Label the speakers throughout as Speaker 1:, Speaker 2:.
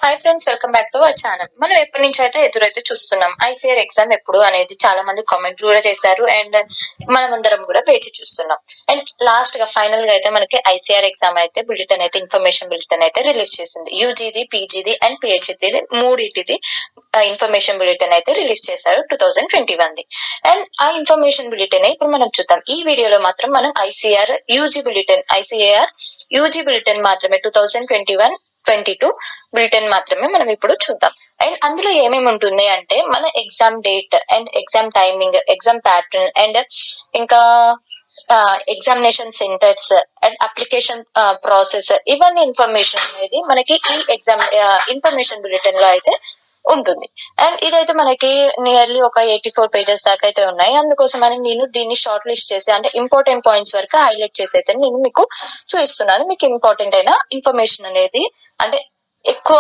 Speaker 1: hi friends welcome back to our channel మనం ఎప్పటి నుంచి అయితే ఎదురైతే చూస్తున్నాం ఐసీఆర్ ఎగ్జామ్ ఎప్పుడు అనేది చాలా మంది కామెంట్ కూడా చేశారు అండ్ మనం అందరం కూడా వేచి చూస్తున్నాం అండ్ లాస్ట్ గా ఫైనల్ గా అయితే మనకి ఐసీఆర్ ఎగ్జామ్ అయితే బులెటిన్ అయితే ఇన్ఫర్మేషన్ బులెటిన్ అయితే రిలీజ్ చేసింది యూజీది పీజీది అండ్ పిహెచ్డి మూడింటిది ఇన్ఫర్మేషన్ బులెటిన్ అయితే రిలీజ్ చేశారు టూ థౌజండ్ ట్వంటీ వన్ ది అండ్ ఆ ఇన్ఫర్మేషన్ బులెటిన్ ఇప్పుడు మనం చూద్దాం ఈ వీడియోలో మాత్రం మనం ICR UG bulletin ICR UG bulletin మాత్రమే two thousand twenty one twenty two bulletin మాత్రమే మనం ఇప్పుడు చూద్దాం అండ్ అందులో ఏమేమి ఉంటుంది అంటే మన exam date and exam timing exam pattern and ఇంకా examination centres and application process ఇవన్నీ ఇన్ఫర్మేషన్ అనేది మనకి ఈ ఎగ్జామ్ ఇన్ఫర్మేషన్ బులెటిన్ లో అయితే ఉంటుంది అండ్ ఇదైతే మనకి నియర్లీ ఒక ఎయిటీ ఫోర్ పేజెస్ దాకా అయితే ఉన్నాయి అందుకోసం అని నేను దీన్ని షార్ట్ లిస్ట్ చేసి అంటే ఇంపార్టెంట్ పాయింట్స్ వరకు హైలైట్ చేసి అయితే నేను మీకు చూపిస్తున్నాను మీకు ఇంపార్టెంట్ అయిన ఇన్ఫర్మేషన్ అనేది అంటే ఎక్కువ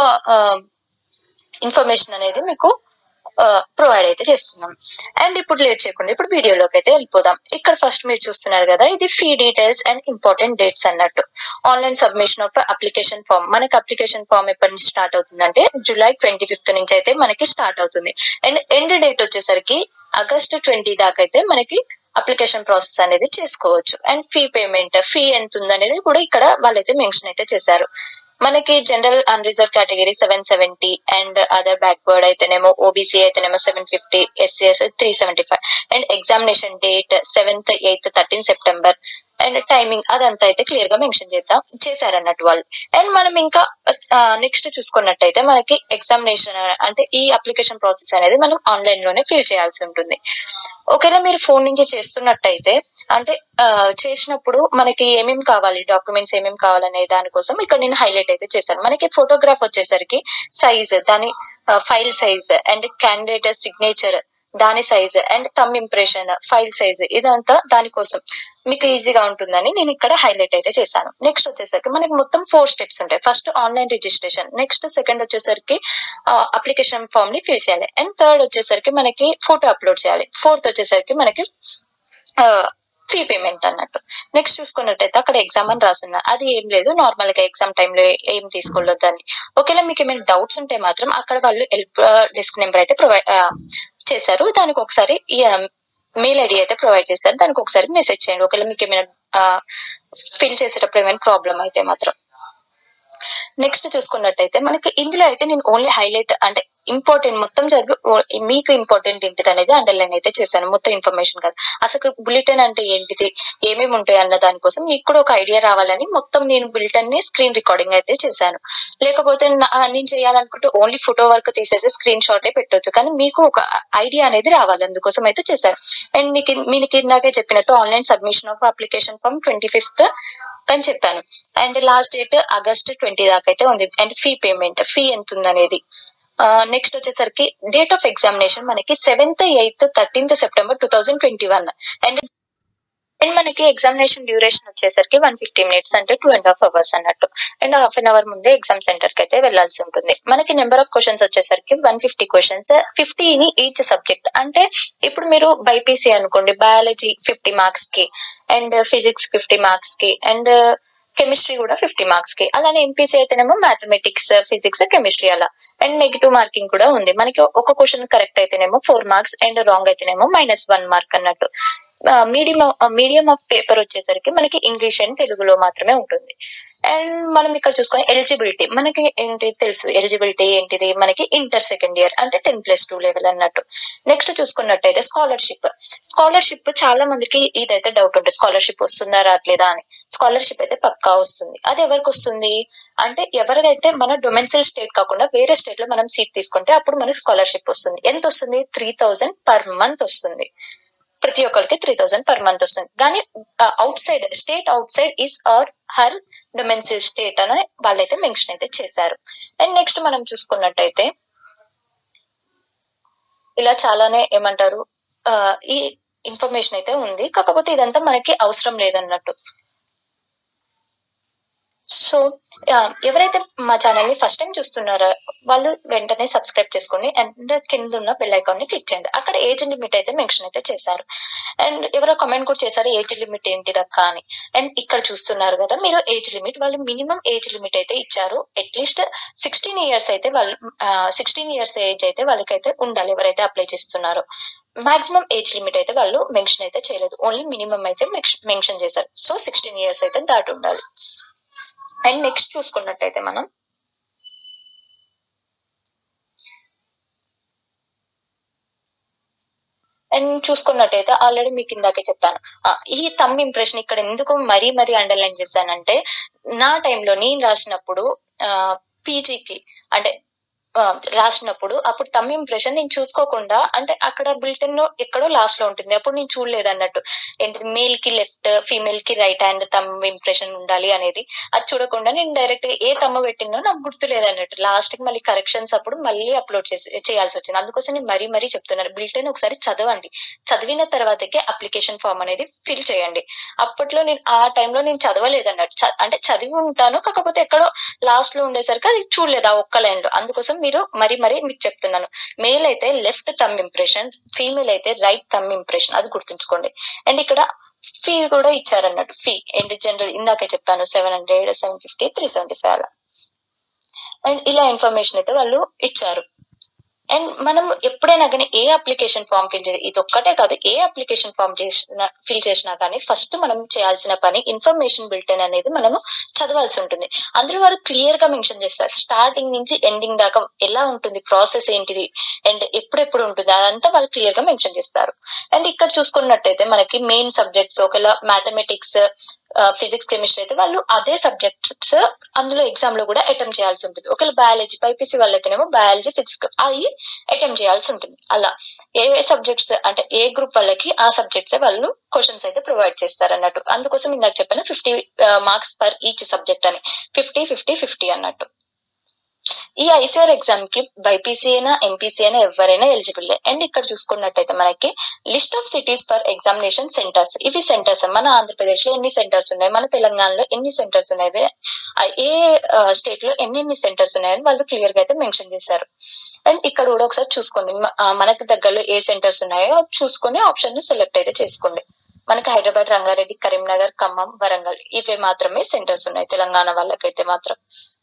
Speaker 1: ఇన్ఫర్మేషన్ అనేది మీకు ప్రొవైడ్ అయితే చేస్తున్నాం అండ్ ఇప్పుడు లేట్ చేయకుండా ఇప్పుడు వీడియోలోకి అయితే వెళ్ళిపోదాం ఇక్కడ ఫస్ట్ మీరు చూస్తున్నారు కదా ఇది fee details and important dates అన్నట్టు online submission of application form మనకి అప్లికేషన్ ఫామ్ ఎప్పటి నుంచి స్టార్ట్ అవుతుందంటే జూలై ట్వంటీ ఫిఫ్త్ నుంచి అయితే మనకి స్టార్ట్ అవుతుంది అండ్ ఎండ్ డేట్ వచ్చేసరికి ఆగస్ట్ ట్వంటీ దాకా అయితే మనకి అప్లికేషన్ ప్రాసెస్ అనేది చేసుకోవచ్చు అండ్ ఫీ పేమెంట్ ఫీ ఎంత ఉందనేది కూడా ఇక్కడ వాళ్ళైతే మెన్షన్ అయితే చేశారు మనకి general un reserve category seven seventy and other backward అయితేనేమో ఓబీసీ అయితేనేమో సెవెన్ ఫిఫ్టీ ఎస్సీఎస్ three seventy five and examination date seventh eighth thirteen September and timing అదంతా అయితే క్లియర్ గా మెన్షన్ చేద్దాం చేశారన్నట్టు వాళ్ళు అండ్ మనం ఇంకా నెక్స్ట్ చూసుకున్నట్టయితే మనకి ఎగ్జామినేషన్ అంటే ఈ అప్లికేషన్ ప్రాసెస్ అనేది మనం ఆన్లైన్ లోనే ఫిల్ చేయాల్సి ఉంటుంది ఒకవేళ మీరు ఫోన్ నుంచి చేస్తున్నట్టయితే అంటే చేసినప్పుడు మనకి ఏమేమి కావాలి డాక్యుమెంట్స్ ఏమేమి కావాలనే దానికోసం ఇక్కడ నేను హైలైట్ అయితే చేశాను మనకి ఫోటోగ్రాఫ్ వచ్చేసరికి సైజ్ దాని file size and candidate signature దాని size and thumb impression file size ఇదంతా దానికోసం మీకు ఈజీగా ఉంటుందని నేను ఇక్కడ హైలైట్ అయితే చేశాను నెక్స్ట్ వచ్చేసరికి మనకి మొత్తం ఫోర్ స్టెప్స్ ఉంటాయి first online registration next second వచ్చేసరికి అప్లికేషన్ ఫామ్ ని ఫిల్ చేయాలి అండ్ థర్డ్ వచ్చేసరికి మనకి ఫోటో అప్లోడ్ చేయాలి ఫోర్త్ వచ్చేసరికి మనకి ఫీ పేమెంట్ అన్నట్టు నెక్స్ట్ చూసుకున్నట్టయితే అక్కడ ఎగ్జామ్ అని రాసిన అది ఏం లేదు నార్మల్ గా ఎగ్జామ్ టైంలో ఏం తీసుకోలేదు అని ఒకవేళ మీకు ఏమైనా డౌట్స్ ఉంటే మాత్రం అక్కడ వాళ్ళు హెల్ప్ డెస్క్ నెంబర్ అయితే ప్రొవైడ్ చేశారు దానికి ఒకసారి మెయిల్ ఐడి అయితే ప్రొవైడ్ చేశారు దానికి ఒకసారి మెసేజ్ చేయండి ఒకవేళ మీకు ఏమైనా ఫిల్ చేసేటప్పుడు ఏమైనా ప్రాబ్లం అయితే మాత్రం నెక్స్ట్ చూసుకున్నట్టయితే మనకి ఇందులో అయితే నేను ఓన్లీ హైలైట్ అంటే ఇంపార్టెంట్ మొత్తం చదివి మీకు ఇంపార్టెంట్ ఏంటిది అనేది అండర్లైన్ అయితే చేశాను మొత్తం ఇన్ఫర్మేషన్ కాదు అసలు బులెటిన్ అంటే ఏంటిది ఏమేమి ఉంటాయి అన్న దానికోసం మీకు కూడా ఒక ఐడియా రావాలని మొత్తం నేను బులెటిన్ ని స్క్రీన్ రికార్డింగ్ అయితే చేశాను లేకపోతే నేను చేయాలనుకుంటే ఓన్లీ ఫోటో వర్క్ తీసేసి స్క్రీన్ షాట్ పెట్టొచ్చు కానీ మీకు ఒక ఐడియా అనేది రావాలి అందుకోసం అయితే చేశాను అండ్ మీకు మీకు ఇందాకే చెప్పినట్టు online submission of application form twenty fifth అని చెప్పాను and last date August twenty దాకా అయితే ఉంది అండ్ ఫీ పేమెంట్ ఫీ ఎంత ఉందనేది నెక్స్ట్ వచ్చేసరికి డేట్ ఆఫ్ ఎగ్జామినేషన్ మనకి seventh eighth thirteenth September two thousand twenty one and and మనకి ఎగ్జామినేషన్ డ్యూరేషన్ వచ్చేసరికి వన్ ఫిఫ్టీ మినిట్స్ అంటే టూ అండ్ హాఫ్ అవర్స్ అన్నట్టు అండ్ హాఫ్ అన్ అవర్ ముందే exam centre కి అయితే వెళ్లాల్సి ఉంటుంది మనకి నెంబర్ ఆఫ్ క్వశ్చన్స్ వచ్చేసరికి వన్ ఫిఫ్టీ క్వశ్చన్స్ ఫిఫ్టీని ఈచ్ సబ్జెక్ట్ అంటే ఇప్పుడు మీరు బైపీసీ అనుకోండి బయాలజీ ఫిఫ్టీ మార్క్స్ కి అండ్ ఫిజిక్స్ ఫిఫ్టీ మార్క్స్ కి అండ్ కెమిస్ట్రీ కూడా ఫిఫ్టీ మార్క్స్ కి అలానే ఎంపీసీ అయితేనేమో మ్యాథమెటిక్స్ ఫిజిక్స్ కెమిస్ట్రీ అలా అండ్ నెగిటివ్ మార్కింగ్ కూడా ఉంది మనకి ఒక క్వశ్చన్ కరెక్ట్ అయితేనేమో ఫోర్ మార్క్స్ అండ్ రాంగ్ అయితేనేమో మైనస్ వన్ మార్క్ అన్నట్టు మీడియం మీడియం ఆఫ్ పేపర్ వచ్చేసరికి మనకి ఇంగ్లీష్ అండ్ తెలుగులో మాత్రమే ఉంటుంది అండ్ మనం ఇక్కడ చూసుకొని ఎలిజిబిలిటీ మనకి ఏంటి తెలుసు ఎలిజిబిలిటీ ఏంటిది మనకి ఇంటర్ సెకండ్ ఇయర్ అంటే టెన్ ప్లస్ టూ లెవెల్ అన్నట్టు నెక్స్ట్ చూసుకున్నట్టయితే స్కాలర్షిప్ స్కాలర్షిప్ చాలా మందికి ఇదైతే డౌట్ ఉంటుంది స్కాలర్షిప్ వస్తుందా రావట్లేదా అని స్కాలర్షిప్ అయితే పక్కా వస్తుంది అది ఎవరికి వస్తుంది అంటే ఎవరికైతే మన డొమెన్సిల్ స్టేట్ కాకుండా వేరే స్టేట్ లో మనం సీట్ తీసుకుంటే అప్పుడు మనకి స్కాలర్షిప్ వస్తుంది ఎంత వస్తుంది త్రీ థౌజండ్ పర్ మంత్ వస్తుంది ప్రతి ఒక్కరికి త్రీ థౌసండ్ పర్ మంత్ వస్తుంది కానీ outside state outside is or her domicile state అని వాళ్ళైతే మెన్షన్ అయితే చేశారు అండ్ నెక్స్ట్ మనం చూసుకున్నట్టయితే ఇలా చాలానే ఏమంటారు ఈ ఇన్ఫర్మేషన్ అయితే ఉంది కాకపోతే ఇదంతా మనకి అవసరం లేదన్నట్టు సో ఆ, ఎవరైతే మా ఛానల్ ని ఫస్ట్ టైం చూస్తున్నారో వాళ్ళు వెంటనే సబ్స్క్రైబ్ చేసుకోండి అండ్ కింద ఉన్న బెల్ ఐకాన్ ని క్లిక్ చేయండి అక్కడ ఏజ్ లిమిట్ అయితే మెన్షన్ అయితే చేశారు అండ్ ఎవరో కమెంట్ కూడా చేశారు ఏజ్ లిమిట్ ఏంటి దక్క అని అండ్ ఇక్కడ చూస్తున్నారు కదా మీరు ఏజ్ లిమిట్ వాళ్ళు మినిమం ఏజ్ లిమిట్ అయితే ఇచ్చారు అట్లీస్ట్ సిక్స్టీన్ ఇయర్స్ అయితే వాళ్ళు సిక్స్టీన్ ఇయర్స్ ఏజ్ అయితే వాళ్ళకైతే ఉండాలి ఎవరైతే అప్లై చేస్తున్నారో మాక్సిమం ఏజ్ లిమిట్ అయితే వాళ్ళు మెన్షన్ అయితే చేయలేదు ఓన్లీ మినిమం అయితే మెన్షన్ చేశారు సో సిక్స్టీన్ ఇయర్స్ అయితే దాటి ఉండాలి అండ్ నెక్స్ట్ చూసుకున్నట్టయితే మనం అండ్ చూసుకున్నట్టయితే ఆల్రెడీ మీకు ఇందాకే చెప్పాను ఆ, ఈ తమ్ ఇంప్రెషన్ ఇక్కడ ఎందుకు మరీ మరీ అండర్లైన్ చేశానంటే నా టైంలో నేను రాసినప్పుడు పీజీకి అంటే ఆ, రాసినప్పుడు అప్పుడు తమ్ ఇంప్రెషన్ నేను చూసుకోకుండా అంటే అక్కడ బులెటిన్ ఎక్కడో లాస్ట్ లో ఉంటుంది అప్పుడు నేను చూడలేదు అన్నట్టు ఏంటిది మేల్ కి లెఫ్ట్ ఫీమేల్ కి రైట్ హ్యాండ్ తమ్ ఇంప్రెషన్ ఉండాలి అనేది అది చూడకుండా నేను డైరెక్ట్ గా ఏ తమ్మ పెట్టినో నాకు గుర్తులేదు అన్నట్టు లాస్ట్ కి మళ్ళీ కరెక్షన్స్ అప్పుడు మళ్ళీ అప్లోడ్ చేసి చేయాల్సి వచ్చింది అందుకోసం నేను మరీ మరీ చెప్తున్నాను బులెటిన్ ఒకసారి చదవండి చదివిన తర్వాతకే అప్లికేషన్ ఫామ్ అనేది ఫిల్ చేయండి అప్పట్లో నేను ఆ టైంలో నేను చదవలేదు అన్నట్టు చ- అంటే చదివి ఉంటాను కాకపోతే ఎక్కడో లాస్ట్ లో ఉండేసరికి అది చూడలేదు ఆ ఒక్క లైన్ లో అందుకోసం మీరు మరీ మరీ మీకు చెప్తున్నాను మేల్ అయితే లెఫ్ట్ తమ్ ఇంప్రెషన్ ఫీమేల్ అయితే రైట్ తమ్ ఇంప్రెషన్ అది గుర్తుంచుకోండి అండ్ ఇక్కడ ఫీ కూడా ఇచ్చారన్నట్టు ఫీ అండ్ జనరల్ ఇందాకే చెప్పాను seven hundred seven fifty three seventy five అలా అండ్ ఇలా ఇన్ఫర్మేషన్ అయితే వాళ్ళు ఇచ్చారు అండ్ మనం ఎప్పుడైనా కానీ ఏ అప్లికేషన్ ఫామ్ ఫిల్ చేసి ఇది ఒక్కటే కాదు ఏ అప్లికేషన్ ఫామ్ చేసిన ఫిల్ చేసినా కానీ ఫస్ట్ మనం చేయాల్సిన పని ఇన్ఫర్మేషన్ బిల్టెన్ అనేది మనము చదవాల్సి ఉంటుంది అందులో వారు క్లియర్ గా మెన్షన్ చేస్తారు స్టార్టింగ్ నుంచి ఎండింగ్ దాకా ఎలా ఉంటుంది ప్రాసెస్ ఏంటిది అండ్ ఎప్పుడెప్పుడు ఉంటుంది అదంతా వాళ్ళు క్లియర్ గా మెన్షన్ చేస్తారు అండ్ ఇక్కడ చూసుకున్నట్టయితే మనకి మెయిన్ సబ్జెక్ట్స్ ఒకవేళ మ్యాథమెటిక్స్ ఫిజిక్స్ కెమిస్ట్రీ అయితే వాళ్ళు అదే సబ్జెక్ట్స్ అందులో ఎగ్జామ్ లో కూడా అటెంప్ట్ చేయాల్సి ఉంటుంది ఒకవేళ బయాలజీ బైపీసీ వాళ్ళైతేనేమో బయాలజీ ఫిజిక్స్ అది అటెంప్ట్ చేయాల్సి ఉంటుంది అలా ఏ సబ్జెక్ట్స్ అంటే ఏ గ్రూప్ వాళ్ళకి ఆ సబ్జెక్ట్స్ వాళ్ళు క్వశ్చన్స్ అయితే ప్రొవైడ్ చేస్తారు అన్నట్టు అందుకోసం ఇందాక చెప్పాను fifty marks per each subject అని ఫిఫ్టీ ఫిఫ్టీ ఫిఫ్టీ అన్నట్టు ఈ ఐసీఆర్ ఎగ్జామ్ కి బైపీసీ అయినా ఎంపీసీ అయినా ఎవరైనా ఎలిజిబుల్ అండ్ ఇక్కడ చూసుకున్నట్టయితే మనకి list of cities for examination centres ఇవి సెంటర్స్ మన ఆంధ్రప్రదేశ్ లో ఎన్ని సెంటర్స్ ఉన్నాయి మన తెలంగాణలో ఎన్ని సెంటర్స్ ఉన్నాయి ఆ ఏ స్టేట్ లో ఎన్ని ఎన్ని సెంటర్స్ ఉన్నాయని వాళ్ళు క్లియర్ గా అయితే మెన్షన్ చేశారు అండ్ ఇక్కడ కూడా ఒకసారి చూసుకోండి మ- ఆ, మనకి దగ్గరలో ఏ సెంటర్స్ ఉన్నాయో అది చూసుకొని ఆప్షన్ ని సెలెక్ట్ అయితే చేసుకోండి మనకి హైదరాబాద్ రంగారెడ్డి కరీంనగర్ ఖమ్మం వరంగల్ ఇవే మాత్రమే సెంటర్స్ ఉన్నాయి తెలంగాణ వాళ్ళకైతే మాత్రం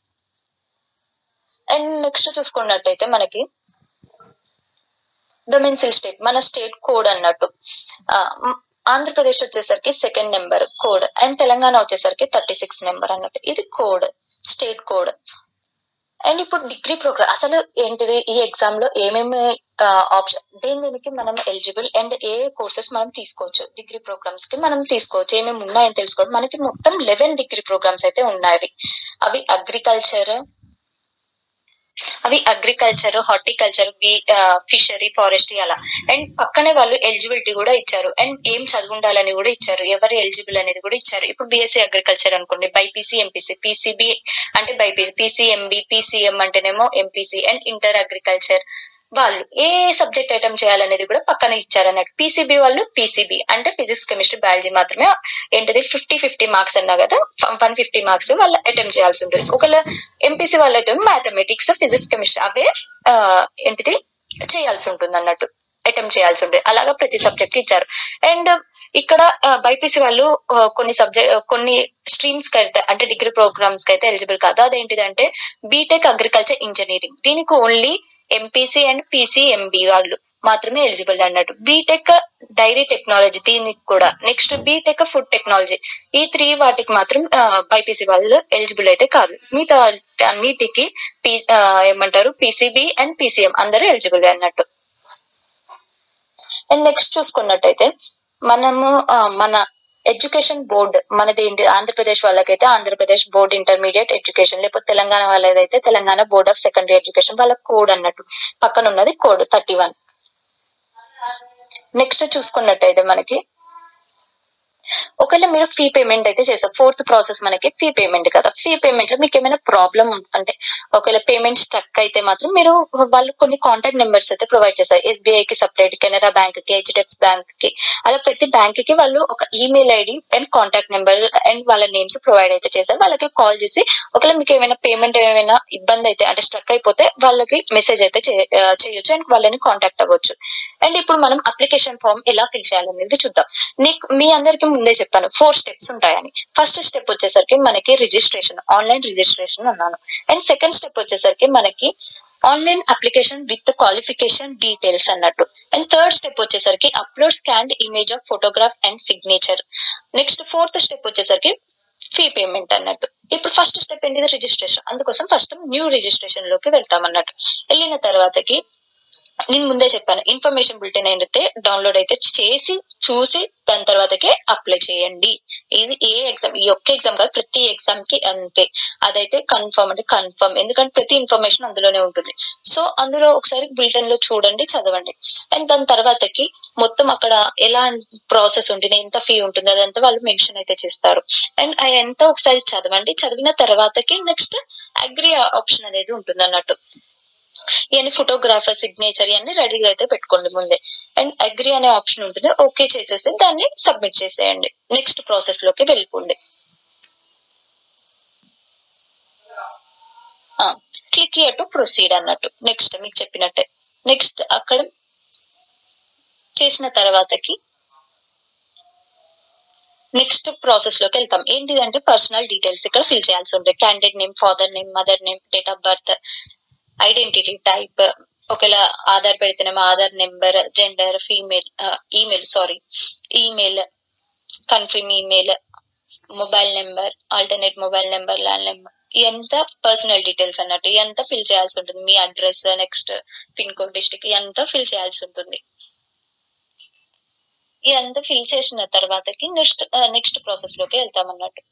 Speaker 1: అండ్ నెక్స్ట్ చూసుకున్నట్టయితే మనకి డొమెన్సిల్ స్టేట్ మన స్టేట్ కోడ్ అన్నట్టు ఆ, మ్, ఆంధ్రప్రదేశ్ వచ్చేసరికి second number code and Telangana వచ్చేసరికి థర్టీ సిక్స్ నెంబర్ అన్నట్టు ఇది కోడ్ స్టేట్ కోడ్ అండ్ ఇప్పుడు డిగ్రీ ప్రోగ్రామ్ అసలు ఏంటిది ఈ ఎగ్జామ్ లో ఏమేమి ఆప్షన్ దేని దీనికి మనం ఎలిజిబుల్ అండ్ ఏ కోర్సెస్ మనం తీసుకోవచ్చు డిగ్రీ ప్రోగ్రామ్స్ కి మనం తీసుకోవచ్చు ఏమేమి ఉన్నాయని తెలుసుకోవడం మనకి మొత్తం లెవెన్ డిగ్రీ ప్రోగ్రామ్స్ అయితే ఉన్నాయి అవి అగ్రికల్చర్ అవి అగ్రికల్చర్ హార్టికల్చర్ ఫిషరీ ఫారెస్ట్రీ అలా అండ్ పక్కనే వాళ్ళు ఎలిజిబిలిటీ కూడా ఇచ్చారు అండ్ ఏం చదువు ఉండాలని కూడా ఇచ్చారు ఎవరు ఎలిజిబుల్ అనేది కూడా ఇచ్చారు ఇప్పుడు బీఎస్సీ అగ్రికల్చర్ అనుకోండి బైపీసీ ఎంపీసీ పీసీబీ అంటే బైపీసీ పీసీఎంబీ పీసీఎం అంటేనేమో ఎంపీసీ అండ్ ఇంటర్ అగ్రికల్చర్ వాళ్ళు ఏ సబ్జెక్ట్ ఐటమ్ చేయాలనేది కూడా పక్కన ఇచ్చారు అన్నట్టు పీసీబీ వాళ్ళు పీసీబీ అంటే ఫిజిక్స్ కెమిస్ట్రీ బయాలజీ మాత్రమే ఏంటిది ఫిఫ్టీ ఫిఫ్టీ మార్క్స్ అన్నా కదా వన్ ఫిఫ్టీ మార్క్స్ వాళ్ళు అటెంప్ట్ చేయాల్సి ఉంటుంది ఒకవేళ ఎంపీసీ వాళ్ళైతే మ్యాథమెటిక్స్ ఫిజిక్స్ కెమిస్ట్రీ అవే ఆ, ఏంటిది చేయాల్సి ఉంటుంది అన్నట్టు అటెంప్ట్ చేయాల్సి ఉంటుంది అలాగా ప్రతి సబ్జెక్ట్ ఇచ్చారు అండ్ ఇక్కడ బైపీసీ వాళ్ళు ఆ, కొన్ని సబ్జెక్ట్ కొన్ని స్ట్రీమ్స్ కి అయితే అంటే డిగ్రీ ప్రోగ్రామ్స్ కి అయితే ఎలిజిబుల్ కాదు అదేంటిదంటే బీటెక్ అగ్రికల్చర్ ఇంజనీరింగ్ దీనికి ఓన్లీ ఎంపీసీ అండ్ పీసీఎంబీ వాళ్ళు మాత్రమే ఎలిజిబుల్ అన్నట్టు బీటెక్ డైరీ టెక్నాలజీ దీనికి కూడా నెక్స్ట్ బీటెక్ ఫుడ్ టెక్నాలజీ ఈ త్రీ వాటికి మాత్రం బైపీసీ వాళ్ళు ఎలిజిబుల్ అయితే కాదు మిగతా అన్నిటికి పీ ఆ, ఏమంటారు పీసీబీ అండ్ పీసీఎం అందరూ ఎలిజిబుల్ అన్నట్టు అండ్ నెక్స్ట్ చూసుకున్నట్టయితే మనము ఆ, మన ఎడ్యుకేషన్ బోర్డ్ మనది ఏంటి ఆంధ్రప్రదేశ్ వాళ్ళకైతే ఆంధ్రప్రదేశ్ బోర్డ్ ఇంటర్మీడియట్ ఎడ్యుకేషన్ లేకపోతే తెలంగాణ వాళ్ళదైతే Telangana board of secondary education వాళ్ళ కోడ్ అన్నట్టు పక్కన ఉన్నది కోడ్ థర్టీ వన్ నెక్స్ట్ చూసుకున్నట్టయితే మనకి ఒకవేళ మీరు ఫీ పేమెంట్ అయితే చేస్తారు ఫోర్త్ ప్రాసెస్ మనకి ఫీ పేమెంట్ కదా ఫీ పేమెంట్ లో మీకు ఏమైనా ప్రాబ్లం అంటే ఒకవేళ పేమెంట్ స్ట్రక్ అయితే మాత్రం మీరు వాళ్ళు కొన్ని కాంటాక్ట్ నెంబర్స్ అయితే ప్రొవైడ్ చేస్తారు ఎస్బీఐ కి సపరేట్ కెనరా బ్యాంక్ కి హెచ్డిఎఫ్సి బ్యాంక్ కి అలా ప్రతి బ్యాంక్ కి వాళ్ళు ఒక email ID and contact number and వాళ్ళ నేమ్స్ ప్రొవైడ్ అయితే చేస్తారు వాళ్ళకి కాల్ చేసి ఒకవేళ మీకు ఏమైనా పేమెంట్ ఏమైనా ఇబ్బంది అయితే అంటే స్ట్రక్ అయిపోతే వాళ్ళకి మెసేజ్ అయితే చే- ఆ, చేయొచ్చు అండ్ వాళ్ళని కాంటాక్ట్ అవ్వచ్చు అండ్ ఇప్పుడు మనం అప్లికేషన్ ఫామ్ ఎలా ఫిల్ చేయాలనేది చూద్దాం నీకు మీ అందరికి ముందే చెప్పాను ఫోర్ స్టెప్స్ ఉంటాయని ఫస్ట్ స్టెప్ వచ్చేసరికి మనకి రిజిస్ట్రేషన్ ఆన్లైన్ రిజిస్ట్రేషన్ అన్నాను అండ్ సెకండ్ స్టెప్ వచ్చేసరికి మనకి online application with qualification details అన్నట్టు అండ్ థర్డ్ స్టెప్ వచ్చేసరికి upload scanned image of photograph and signature next fourth step వచ్చేసరికి ఫీ పేమెంట్ అన్నట్టు ఇప్పుడు ఫస్ట్ స్టెప్ ఏంటిది రిజిస్ట్రేషన్ అందుకోసం ఫస్ట్ న్యూ రిజిస్ట్రేషన్ లోకి వెళ్తాం అన్నట్టు వెళ్ళిన తర్వాతకి నేను ముందే చెప్పాను ఇన్ఫర్మేషన్ బులెటిన్ అయితే డౌన్లోడ్ అయితే చేసి చూసి దాని తర్వాతకే అప్లై చేయండి ఇది ఏ ఎగ్జామ్ ఈ ఒక్క ఎగ్జామ్ కాదు ప్రతి ఎగ్జామ్ కి అంతే అదైతే కన్ఫర్మ్ అంటే కన్ఫర్మ్ ఎందుకంటే ప్రతి ఇన్ఫర్మేషన్ అందులోనే ఉంటుంది సో అందులో ఒకసారి బులెటిన్ లో చూడండి చదవండి అండ్ దాని తర్వాతకి మొత్తం అక్కడ ఎలా ప్రాసెస్ ఉంటుంది ఎంత ఫీ ఉంటుంది అదంతా వాళ్ళు మెన్షన్ అయితే చేస్తారు అండ్ ఎంత ఒకసారి చదవండి చదివిన తర్వాతకి నెక్స్ట్ అగ్రి ఆప్షన్ అనేది ఉంటుంది అన్నట్టు ఇవన్నీ ఫోటోగ్రాఫర్ సిగ్నేచర్ ఇవన్నీ రెడీగా అయితే పెట్టుకోండి ముందే అండ్ అగ్రి అనే ఆప్షన్ ఉంటుంది ఓకే చేసేసి దాన్ని సబ్మిట్ చేసేయండి నెక్స్ట్ ప్రాసెస్ లోకి వెళ్ళిపోండి క్లిక్ ఇయర్ టు ప్రొసీడ్ అన్నట్టు నెక్స్ట్ మీకు చెప్పినట్టే నెక్స్ట్ అక్కడ చేసిన తర్వాతకి నెక్స్ట్ ప్రాసెస్ లోకి వెళ్తాం ఏంటిదంటే పర్సనల్ డీటెయిల్స్ ఇక్కడ ఫిల్ చేయాల్సి ఉంటుంది candidate name father name mother name date of birth identity type ఒకవేళ ఆధార్ పెడితేనేమో Aadhaar number gender female email sorry email confirm email mobile number alternate mobile number land number ఇదంతా personal details అన్నట్టు ఇదంతా fill చేయాల్సి ఉంటుంది మీ address next pin code district ఇదంతా fill చేయాల్సి ఉంటుంది ఇదంతా ఫిల్ చేసిన తర్వాతకి నెక్స్ట్ నెక్స్ట్ ప్రాసెస్ లోకి వెళ్తాం అన్నట్టు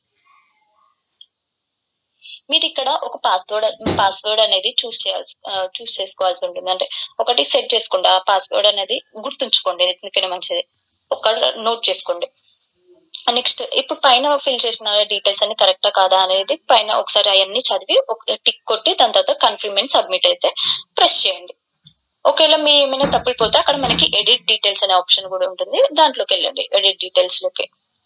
Speaker 1: మీరు ఇక్కడ ఒక పాస్వర్డ్ పాస్వర్డ్ అనేది చూస్ చేయాల్సి చూస్ చేసుకోవాల్సి ఉంటుంది అంటే ఒకటి సెట్ చేసుకోండి ఆ పాస్వర్డ్ అనేది గుర్తుంచుకోండి ఎందుకనే మంచిది ఒక నోట్ చేసుకోండి నెక్స్ట్ ఇప్పుడు పైన ఫిల్ చేసిన డీటెయిల్స్ అన్ని కరెక్టా కాదా అనేది పైన ఒకసారి అవన్నీ చదివి ఒక టిక్ కొట్టి దాని తర్వాత కన్ఫర్మ్ సబ్మిట్ అయితే ప్రెస్ చేయండి ఒకవేళ మీ ఏమైనా తప్పిపోతే అక్కడ మనకి ఎడిట్ డీటెయిల్స్ అనే ఆప్షన్ కూడా ఉంటుంది దాంట్లోకి వెళ్ళండి ఎడిట్ డీటెయిల్స్ లోకి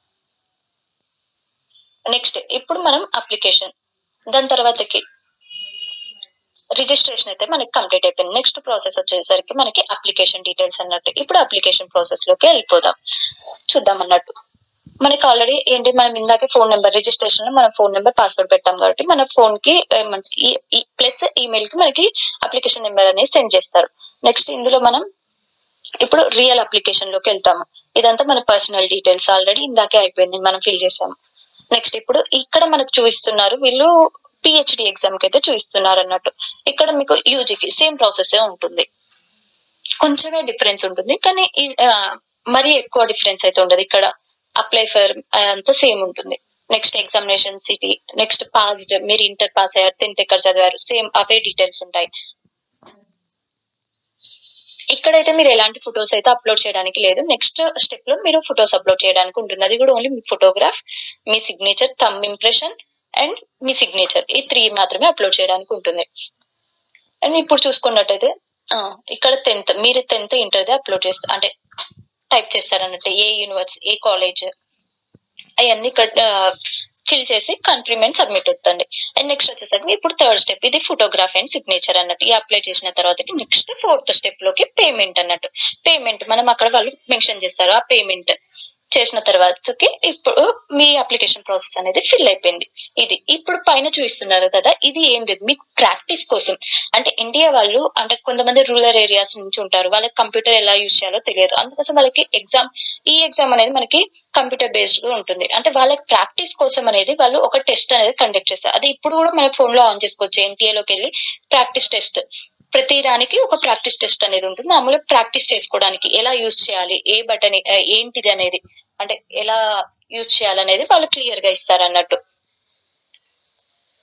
Speaker 1: నెక్స్ట్ ఇప్పుడు మనం అప్లికేషన్ దాని తర్వాతకి రిజిస్ట్రేషన్ అయితే మనకి కంప్లీట్ అయిపోయింది నెక్స్ట్ ప్రాసెస్ వచ్చేసరికి మనకి అప్లికేషన్ డీటెయిల్స్ అన్నట్టు ఇప్పుడు అప్లికేషన్ ప్రాసెస్ లోకి వెళ్ళిపోదాం చూద్దాం అన్నట్టు మనకి ఆల్రెడీ ఏంటి మనం ఇందాకే ఫోన్ నెంబర్ రిజిస్ట్రేషన్ లో మనం ఫోన్ నెంబర్ పాస్వర్డ్ పెట్టాం కాబట్టి మన ఫోన్ కి ప్లస్ ఈమెయిల్ కి మనకి అప్లికేషన్ నెంబర్ అనేది సెండ్ చేస్తారు నెక్స్ట్ ఇందులో మనం ఇప్పుడు రియల్ అప్లికేషన్ లోకి వెళ్తాము ఇదంతా మన పర్సనల్ డీటెయిల్స్ ఆల్రెడీ ఇందాకే అయిపోయింది మనం ఫిల్ చేసాము నెక్స్ట్ ఇప్పుడు ఇక్కడ మనకు చూపిస్తున్నారు వీళ్ళు పిహెచ్డి ఎగ్జామ్ కి అయితే చూపిస్తున్నారు అన్నట్టు ఇక్కడ మీకు యూజీకి సేమ్ ప్రాసెస్ ఉంటుంది కొంచెమే డిఫరెన్స్ ఉంటుంది కానీ ఈ- ఆ, మరీ ఎక్కువ డిఫరెన్స్ అయితే ఉండదు ఇక్కడ అప్లై ఫర్ అంతా సేమ్ ఉంటుంది next examination city next passed మీరు ఇంటర్ పాస్ అయ్యారు టెన్త్ ఎక్కడ చదివారు సేమ్ అవే డీటెయిల్స్ ఉంటాయి ఇక్కడైతే మీరు ఎలాంటి ఫొటోస్ అయితే అప్లోడ్ చేయడానికి లేదు నెక్స్ట్ స్టెప్ లో మీరు ఫొటోస్ అప్లోడ్ చేయడానికి ఉంటుంది అది కూడా ఓన్లీ మీ ఫోటోగ్రాఫ్ మీ సిగ్నేచర్ థమ్ ఇంప్రెషన్ అండ్ మీ సిగ్నేచర్ ఈ త్రీ మాత్రమే అప్లోడ్ చేయడానికి ఉంటుంది అండ్ ఇప్పుడు చూసుకున్నట్టయితే ఆ, ఇక్కడ టెన్త్ మీరు టెన్త్ ఇంటర్దే అప్లోడ్ చేస్తారు అంటే టైప్ చేస్తారన్నట్టు ఏ యూనివర్సిటీ ఏ కాలేజ్ అవన్నీ ఇక్కడ ఫిల్ చేసి కంట్రీమెంట్ సబ్మిట్ అవుతుంది అండ్ నెక్స్ట్ వచ్చేసరికి ఇప్పుడు థర్డ్ స్టెప్ ఇది ఫోటోగ్రాఫ్ అండ్ సిగ్నేచర్ అన్నట్టు ఈ అప్లై చేసిన తర్వాత నెక్స్ట్ ఫోర్త్ స్టెప్ లోకి పేమెంట్ అన్నట్టు పేమెంట్ మనం అక్కడ వాళ్ళు మెన్షన్ చేస్తారు ఆ పేమెంట్ చేసిన తర్వాతకి ఇప్పుడు మీ అప్లికేషన్ ప్రాసెస్ అనేది ఫిల్ అయిపోయింది ఇది ఇప్పుడు పైన చూపిస్తున్నారు కదా ఇది ఏం లేదు మీకు ప్రాక్టీస్ కోసం అంటే ఇండియా వాళ్ళు అంటే కొంతమంది రూరల్ ఏరియాస్ నుంచి ఉంటారు వాళ్ళకి కంప్యూటర్ ఎలా యూజ్ చేయాలో తెలియదు అందుకోసం వాళ్ళకి ఎగ్జామ్ ఈ ఎగ్జామ్ అనేది మనకి కంప్యూటర్ బేస్డ్ గా ఉంటుంది అంటే వాళ్ళకి ప్రాక్టీస్ కోసం అనేది వాళ్ళు ఒక టెస్ట్ అనేది కండక్ట్ చేస్తారు అది ఇప్పుడు కూడా మన ఫోన్ లో ఆన్ చేసుకోవచ్చు ఎన్టీఏ లోకి వెళ్ళి ప్రాక్టీస్ టెస్ట్ ప్రతి దానికి ఒక ప్రాక్టీస్ టెస్ట్ అనేది ఉంటుంది మామూలుగా ప్రాక్టీస్ చేసుకోవడానికి ఎలా యూజ్ చేయాలి ఏ బటన్ ఏంటిది అనేది అంటే ఎలా యూజ్ చేయాలనేది వాళ్ళు క్లియర్ గా ఇస్తారు అన్నట్టు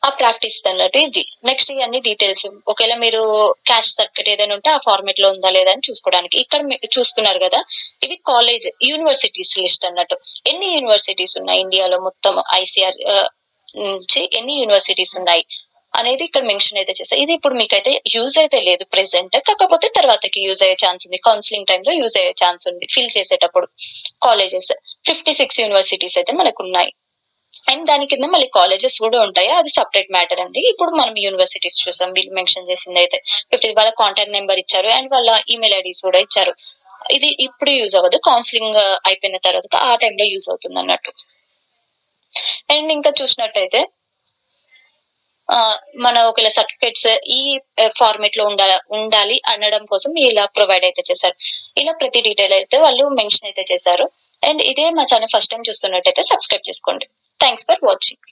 Speaker 1: ఆ ప్రాక్టీస్ అన్నట్టు ఇది నెక్స్ట్ ఇవన్నీ డీటెయిల్స్ ఒకవేళ మీరు క్యాష్ సర్టిఫికేట్ ఏదైనా ఉంటే ఆ ఫార్మేట్ లో ఉందా లేదా అని చూసుకోవడానికి ఇక్కడ మీ- చూస్తున్నారు కదా ఇవి కాలేజ్ యూనివర్సిటీస్ లిస్ట్ అన్నట్టు ఎన్ని యూనివర్సిటీస్ ఉన్నాయి ఇండియాలో మొత్తం ఐసీఆర్ నుంచి ఎన్ని యూనివర్సిటీస్ ఉన్నాయి అనేది ఇక్కడ మెన్షన్ అయితే చేస్తారు ఇది ఇప్పుడు మీకైతే యూజ్ అయితే లేదు ప్రెసెంట్ కాకపోతే తర్వాతకి యూజ్ అయ్యే ఛాన్స్ ఉంది కౌన్సిలింగ్ టైంలో యూజ్ అయ్యే ఛాన్స్ ఉంది ఫిల్ చేసేటప్పుడు కాలేజెస్ ఫిఫ్టీ సిక్స్ యూనివర్సిటీస్ అయితే మనకు ఉన్నాయి అండ్ దాని కింద మళ్ళీ కాలేజెస్ కూడా ఉంటాయి అది సపరేట్ మ్యాటర్ అండి ఇప్పుడు మనం యూనివర్సిటీస్ చూసాం వీళ్ళు మెన్షన్ చేసింది అయితే ఫిఫ్టీ వాళ్ళ కాంటాక్ట్ నెంబర్ ఇచ్చారు అండ్ వాళ్ళ ఈమెయిల్ ఐడీస్ కూడా ఇచ్చారు ఇది ఇప్పుడు యూజ్ అవ్వదు కౌన్సిలింగ్ అయిపోయిన తర్వాత ఆ టైంలో యూజ్ అవుతుంది అన్నట్టు అండ్ ఇంకా చూసినట్టయితే ఆ, మన ఒకవేళ సర్టిఫికేట్స్ ఈ ఫార్మేట్ లో ఉండాలి ఉండాలి అనడం కోసం ఇలా ప్రొవైడ్ అయితే చేశారు ఇలా ప్రతి డీటెయిల్ అయితే వాళ్ళు మెన్షన్ అయితే చేశారు అండ్ ఇదే మా ఛానల్ ఫస్ట్ టైం చూస్తున్నట్టయితే సబ్స్క్రైబ్ చేసుకోండి థ్యాంక్స్ ఫర్ వాచింగ్